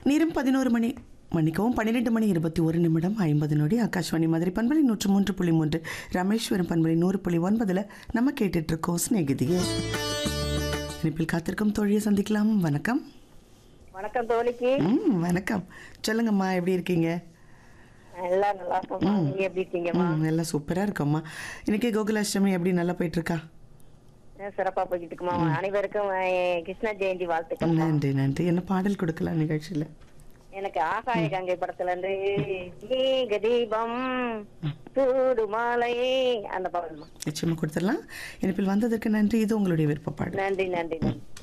நேரம் பதினோரு மணி மன்னிக்கவும் பன்னிரெண்டு மணி இருபத்தி ஒரு நிமிடம் ஐம்பது நொடி ஆகாஷ்வாணி மதுரை பண்பலை நூற்று மூன்று புள்ளி மூன்று ராமேஸ்வரம் பண்பலை நூறு புள்ளி ஒன்பதில் நம்ம கேட்டுட்டு இருக்கோம் சிநேகிதியே இனிப்பில் காத்திருக்கும் தோழியை சந்திக்கலாம் வணக்கம் வணக்கம் தோழிக்கு ம் வணக்கம் சொல்லுங்கம்மா எப்படி இருக்கீங்க எல்லாம் நல்லா இருக்கோம்மா நீங்க எப்படி இருக்கீங்கம்மா ம் எல்லாம் சூப்பராக இருக்கோம்மா இன்னைக்கு கோகுலாஷ்டமி எப்படி நல்லா போயிட்டு இருக்கா அஹ் சிறப்பா போய்கிட்டு இருக்குமா அனைவருக்கும் அஹ், கிருஷ்ண ஜெயந்தி வாழ்த்துக்கள் நன்றி நன்றி என்ன பாடல் கொடுக்கலாம் நிகழ்ச்சியில் எனக்கு ஆகாய கங்கை படத்துல இருந்து ஏக தீபம் சூடு மாலையே அந்த பாடல்மா நிச்சயமாக கொடுத்துடலாம் இனிப்பில் வந்ததற்கு நன்றி இது உங்களுடைய விருப்ப பாடல் நன்றி நன்றி நன்றி